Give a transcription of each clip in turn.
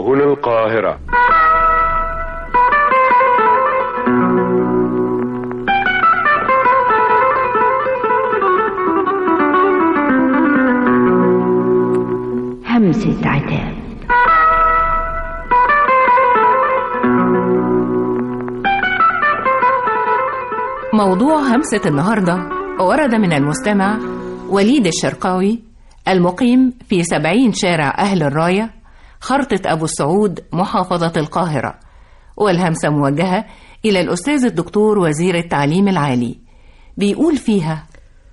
هنا القاهرة همسة عتاب موضوع همسة النهاردة ورد من المستمع وليد الشرقاوي المقيم في سبعين شارع أهل الراية خرطة أبو السعود محافظة القاهرة والهمسة موجهة إلى الأستاذ الدكتور وزير التعليم العالي بيقول فيها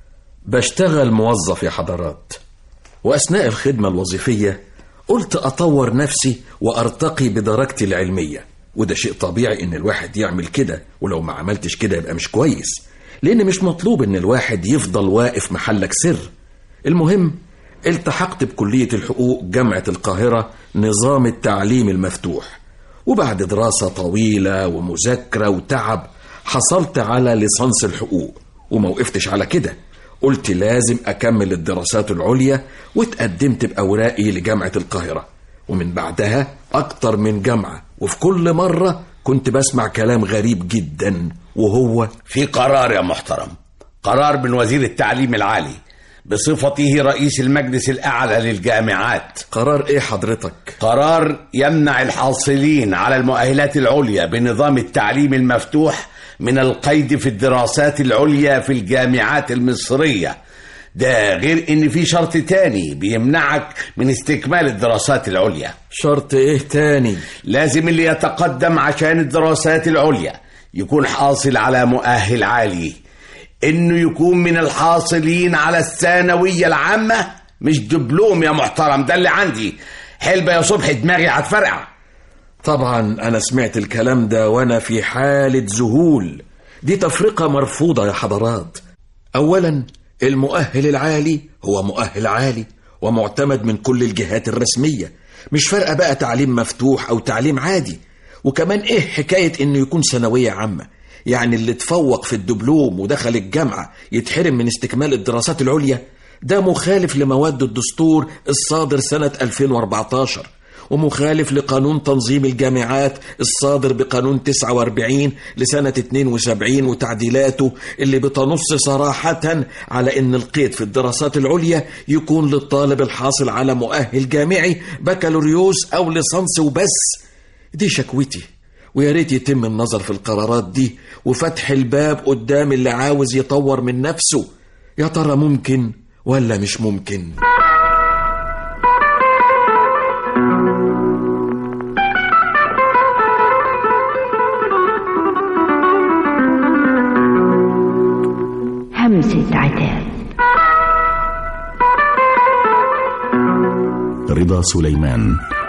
بشتغل موظف يا حضرات وأثناء الخدمة الوظيفية قلت أطور نفسي وأرتقي بدرجتي العلمية وده شيء طبيعي إن الواحد يعمل كده ولو ما عملتش كده يبقى مش كويس لأن مش مطلوب إن الواحد يفضل واقف محلك سر المهم التحقت بكلية الحقوق جامعة القاهرة نظام التعليم المفتوح وبعد دراسة طويلة ومذاكرة وتعب حصلت على ليسانس الحقوق وما وقفتش على كده قلت لازم أكمل الدراسات العليا واتقدمت بأوراقي لجامعة القاهرة ومن بعدها أكتر من جامعة وفي كل مرة كنت بسمع كلام غريب جدا وهو في قرار يا محترم قرار من وزير التعليم العالي بصفته رئيس المجلس الأعلى للجامعات قرار إيه حضرتك؟ قرار يمنع الحاصلين على المؤهلات العليا بنظام التعليم المفتوح من القيد في الدراسات العليا في الجامعات المصرية ده غير ان في شرط تاني بيمنعك من استكمال الدراسات العليا شرط إيه تاني؟ لازم اللي يتقدم عشان الدراسات العليا يكون حاصل على مؤهل عالي انه يكون من الحاصلين على الثانوية العامة مش دبلوم يا محترم ده اللي عندي حلبة يا صبح دماغي هتفرقع طبعا أنا سمعت الكلام ده وأنا في حالة ذهول دي تفرقة مرفوضة يا حضرات أولا المؤهل العالي هو مؤهل عالي ومعتمد من كل الجهات الرسمية مش فارقة بقى تعليم مفتوح أو تعليم عادي وكمان إيه حكاية إنه يكون ثانوية عامة يعني اللي تفوق في الدبلوم ودخل الجامعة يتحرم من استكمال الدراسات العليا ده مخالف لمواد الدستور الصادر سنة 2014 ومخالف لقانون تنظيم الجامعات الصادر بقانون 49 لسنة 72 وتعديلاته اللي بتنص صراحة على ان القيد في الدراسات العليا يكون للطالب الحاصل على مؤهل جامعي بكالوريوس او ليسانس وبس دي شكوتي ويا ريت يتم النظر في القرارات دي وفتح الباب قدام اللي عاوز يطور من نفسه يا ترى ممكن ولا مش ممكن همسة عتاب رضا سليمان